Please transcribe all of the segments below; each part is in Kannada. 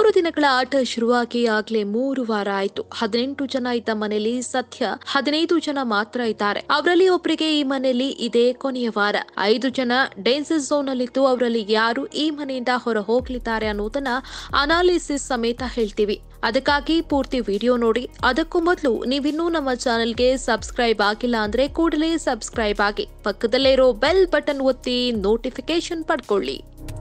ನೂರು ದಿನಗಳ ಆಟ ಶುರುವಾಗಿ ಆಗ್ಲೇ ಮೂರು ವಾರ ಆಯ್ತು ಹದಿನೆಂಟು ಜನ ಇದ್ದ ಮನೆಯಲ್ಲಿ ಸದ್ಯ ಹದಿನೈದು ಜನ ಮಾತ್ರ ಇದ್ದಾರೆ ಅವರಲ್ಲಿ ಒಬ್ಬರಿಗೆ ಈ ಮನೆಯಲ್ಲಿ ಇದೇ ಕೊನೆಯ ವಾರ ಐದು ಜನ ಡೇಂಜರ್ ಝೋನ್ ಅಲ್ಲಿದ್ದು ಅವರಲ್ಲಿ ಯಾರು ಈ ಮನೆಯಿಂದ ಹೊರ ಹೋಗ್ಲಿದ್ದಾರೆ ಅನ್ನೋದನ್ನ ಅನಾಲಿಸಿಸ್ ಸಮೇತ ಹೇಳ್ತೀವಿ ಅದಕ್ಕಾಗಿ ಪೂರ್ತಿ ವಿಡಿಯೋ ನೋಡಿ ಅದಕ್ಕೂ ಮೊದಲು ನೀವಿನ್ನೂ ನಮ್ಮ ಚಾನೆಲ್ಗೆ ಸಬ್ಸ್ಕ್ರೈಬ್ ಆಗಿಲ್ಲ ಅಂದ್ರೆ ಕೂಡಲೇ ಸಬ್ಸ್ಕ್ರೈಬ್ ಆಗಿ ಪಕ್ಕದಲ್ಲೇ ಇರೋ ಬೆಲ್ ಬಟನ್ ಒತ್ತಿ ನೋಟಿಫಿಕೇಶನ್ ಪಡ್ಕೊಳ್ಳಿ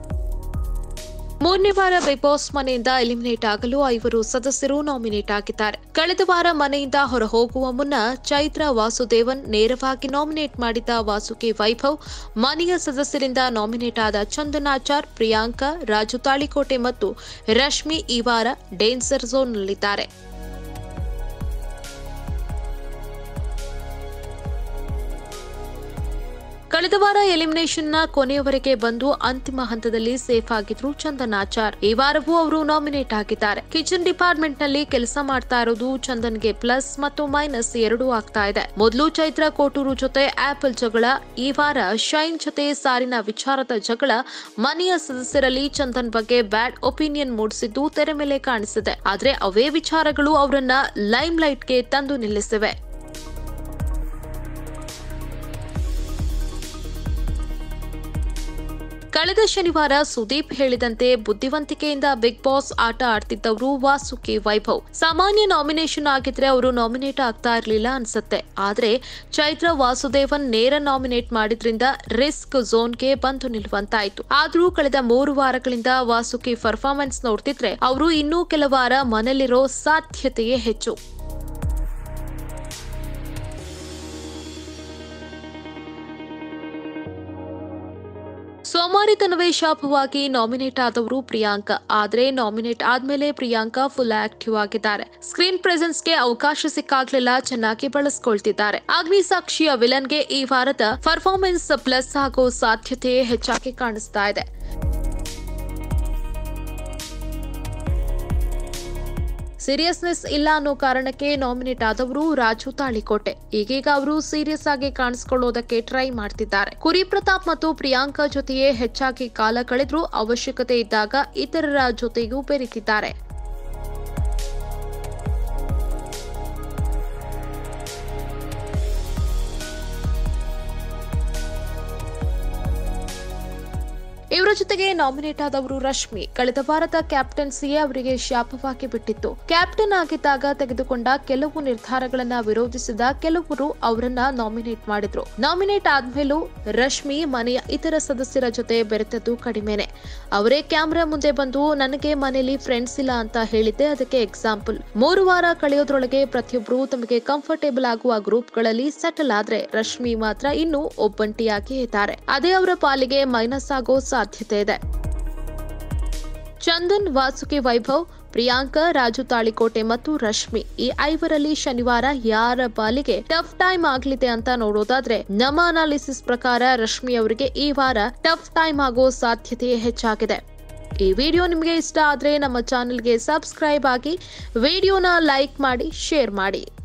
ಮೂರನೇ ವಾರ ಬಿಗ್ ಬಾಸ್ ಮನೆಯಿಂದ ಎಲಿಮಿನೇಟ್ ಆಗಲು ಐವರು ಸದಸ್ಯರು ನಾಮಿನೇಟ್ ಆಗಿದ್ದಾರೆ ಕಳೆದ ವಾರ ಮನೆಯಿಂದ ಹೊರ ಹೋಗುವ ಮುನ್ನ ಚೈತ್ರ ವಾಸುದೇವನ್ ನೇರವಾಗಿ ನಾಮಿನೇಟ್ ಮಾಡಿದ್ದ ವಾಸುಕಿ ವೈಭವ್ ಮನೆಯ ಸದಸ್ಯರಿಂದ ನಾಮಿನೇಟ್ ಆದ ಚಂದನಾಚಾರ್ ಪ್ರಿಯಾಂಕಾ ರಾಜು ತಾಳಿಕೋಟೆ ಮತ್ತು ರಶ್ಮಿ ಈ ವಾರ ಡೇಂಜರ್ ಝೋನ್ನಲ್ಲಿದ್ದಾರೆ ಕಳೆದ ವಾರ ಎಲಿಮಿನೇಷನ್ ನ ಕೊನೆಯವರೆಗೆ ಬಂದು ಅಂತಿಮ ಹಂತದಲ್ಲಿ ಸೇಫ್ ಆಗಿದ್ರು ಚಂದನ್ ಆಚಾರ್ ಈ ವಾರವೂ ಅವರು ನಾಮಿನೇಟ್ ಆಗಿದ್ದಾರೆ ಕಿಚನ್ ಡಿಪಾರ್ಟ್ಮೆಂಟ್ ನಲ್ಲಿ ಕೆಲಸ ಮಾಡ್ತಾ ಇರೋದು ಚಂದನ್ಗೆ ಪ್ಲಸ್ ಮತ್ತು ಮೈನಸ್ ಎರಡೂ ಆಗ್ತಾ ಇದೆ ಮೊದಲು ಚೈತ್ರ ಕೋಟೂರು ಜೊತೆ ಆಪಲ್ ಜಗಳ ಈ ವಾರ ಶೈನ್ ಜೊತೆ ಸಾರಿನ ವಿಚಾರದ ಜಗಳ ಮನೆಯ ಸದಸ್ಯರಲ್ಲಿ ಚಂದನ್ ಬಗ್ಗೆ ಬ್ಯಾಡ್ ಒಪಿನಿಯನ್ ಮೂಡಿಸಿದ್ದು ತೆರೆ ಮೇಲೆ ಕಾಣಿಸಿದೆ ಆದ್ರೆ ಅವೇ ವಿಚಾರಗಳು ಅವರನ್ನ ಲೈಮ್ ಲೈಟ್ಗೆ ತಂದು ನಿಲ್ಲಿಸಿವೆ ಕಳೆದ ಶನಿವಾರ ಸುದೀಪ್ ಹೇಳಿದಂತೆ ಬುದ್ಧಿವಂತಿಕೆಯಿಂದ ಬಿಗ್ ಬಾಸ್ ಆಟ ಆಡ್ತಿದ್ದವರು ವಾಸುಕಿ ವೈಭವ್ ಸಾಮಾನ್ಯ ನಾಮಿನೇಷನ್ ಆಗಿದ್ರೆ ಅವರು ನಾಮಿನೇಟ್ ಆಗ್ತಾ ಇರಲಿಲ್ಲ ಅನ್ಸುತ್ತೆ ಆದ್ರೆ ಚೈತ್ರ ವಾಸುದೇವನ್ ನೇರ ನಾಮಿನೇಟ್ ಮಾಡಿದ್ರಿಂದ ರಿಸ್ಕ್ ಝೋನ್ಗೆ ಬಂದು ನಿಲ್ಲುವಂತಾಯ್ತು ಆದ್ರೂ ಕಳೆದ ಮೂರು ವಾರಗಳಿಂದ ವಾಸುಕಿ ಪರ್ಫಾರ್ಮೆನ್ಸ್ ನೋಡ್ತಿದ್ರೆ ಅವರು ಇನ್ನೂ ಕೆಲ ವಾರ ಮನೇಲಿರೋ ಸಾಧ್ಯತೆಯೇ ಹೆಚ್ಚು ಸೋಮಾರಿತನವೇ ಶಾಪವಾಗಿ ನಾಮಿನೇಟ್ ಆದವರು ಪ್ರಿಯಾಂಕಾ ಆದ್ರೆ ನಾಮಿನೇಟ್ ಆದ್ಮೇಲೆ ಪ್ರಿಯಾಂಕಾ ಫುಲ್ ಆಕ್ಟಿವ್ ಆಗಿದ್ದಾರೆ ಸ್ಕ್ರೀನ್ ಪ್ರೆಸೆನ್ಸ್ಗೆ ಅವಕಾಶ ಸಿಕ್ಕಾಗ್ಲೆಲ್ಲ ಚೆನ್ನಾಗಿ ಬಳಸ್ಕೊಳ್ತಿದ್ದಾರೆ ಅಗ್ನಿ ಸಾಕ್ಷಿಯ ವಿಲನ್ಗೆ ಈ ವಾರದ ಪರ್ಫಾರ್ಮೆನ್ಸ್ ಪ್ಲಸ್ ಆಗೋ ಸಾಧ್ಯತೆ ಹೆಚ್ಚಾಗಿ ಕಾಣಿಸ್ತಾ ಇದೆ ಸೀರಿಯಸ್ನೆಸ್ ಇಲ್ಲ ಅನ್ನೋ ಕಾರಣಕ್ಕೆ ನಾಮಿನೇಟ್ ಆದವರು ರಾಜು ತಾಳಿಕೋಟೆ ಈಗೀಗ ಅವರು ಸೀರಿಯಸ್ ಆಗಿ ಕಾಣಿಸ್ಕೊಳ್ಳೋದಕ್ಕೆ ಟ್ರೈ ಮಾಡ್ತಿದ್ದಾರೆ ಕುರಿ ಪ್ರತಾಪ್ ಮತ್ತು ಪ್ರಿಯಾಂಕಾ ಜೊತೆಯೇ ಹೆಚ್ಚಾಗಿ ಕಾಲ ಕಳೆದ್ರೂ ಅವಶ್ಯಕತೆ ಇದ್ದಾಗ ಇತರರ ಜೊತೆಗೂ ಬೆರೀತಿದ್ದಾರೆ ಇವರ ಜೊತೆಗೆ ನಾಮಿನೇಟ್ ಆದವರು ರಶ್ಮಿ ಕಳೆದ ವಾರದ ಕ್ಯಾಪ್ಟನ್ಸಿಯೇ ಅವರಿಗೆ ಶಾಪವಾಗಿ ಬಿಟ್ಟಿತ್ತು ಕ್ಯಾಪ್ಟನ್ ಆಗಿದ್ದಾಗ ತೆಗೆದುಕೊಂಡ ಕೆಲವು ನಿರ್ಧಾರಗಳನ್ನ ವಿರೋಧಿಸಿದ ಕೆಲವರು ಅವರನ್ನ ನಾಮಿನೇಟ್ ಮಾಡಿದ್ರು ನಾಮಿನೇಟ್ ಆದ್ಮೇಲೂ ರಶ್ಮಿ ಮನೆಯ ಇತರ ಸದಸ್ಯರ ಜೊತೆ ಬೆರೆತದ್ದು ಕಡಿಮೆನೆ ಅವರೇ ಕ್ಯಾಮ್ರಾ ಮುಂದೆ ಬಂದು ನನಗೆ ಮನೆಯಲ್ಲಿ ಫ್ರೆಂಡ್ಸ್ ಇಲ್ಲ ಅಂತ ಹೇಳಿದ್ದೆ ಅದಕ್ಕೆ ಎಕ್ಸಾಂಪಲ್ ಮೂರು ವಾರ ಕಳೆಯೋದ್ರೊಳಗೆ ಪ್ರತಿಯೊಬ್ಬರು ತಮಗೆ ಕಂಫರ್ಟೇಬಲ್ ಆಗುವ ಗ್ರೂಪ್ಗಳಲ್ಲಿ ಸೆಟಲ್ ಆದ್ರೆ ರಶ್ಮಿ ಮಾತ್ರ ಇನ್ನೂ ಒಬ್ಬಂಟಿಯಾಗಿ ಇದ್ದಾರೆ ಅದೇ ಅವರ ಪಾಲಿಗೆ ಮೈನಸ್ ಆಗೋ ಸಾಧ್ಯತೆ ಇದೆ ಚಂದನ್ ವಾಸುಕಿ ವೈಭವ್ ಪ್ರಿಯಾಂಕಾ ರಾಜು ತಾಳಿಕೋಟೆ ಮತ್ತು ರಶ್ಮಿ ಈ ಐವರಲ್ಲಿ ಶನಿವಾರ ಯಾರ ಪಾಲಿಗೆ ಟಫ್ ಟೈಮ್ ಆಗ್ಲಿದೆ ಅಂತ ನೋಡೋದಾದ್ರೆ ನಮ್ಮ ಅನಾಲಿಸಿಸ್ ಪ್ರಕಾರ ರಶ್ಮಿ ಅವರಿಗೆ ಈ ವಾರ ಟಫ್ ಟೈಮ್ ಆಗೋ ಸಾಧ್ಯತೆ ಹೆಚ್ಚಾಗಿದೆ ಈ ವಿಡಿಯೋ ನಿಮಗೆ ಇಷ್ಟ ಆದ್ರೆ ನಮ್ಮ ಚಾನೆಲ್ಗೆ ಸಬ್ಸ್ಕ್ರೈಬ್ ಆಗಿ ವಿಡಿಯೋನ ಲೈಕ್ ಮಾಡಿ ಶೇರ್ ಮಾಡಿ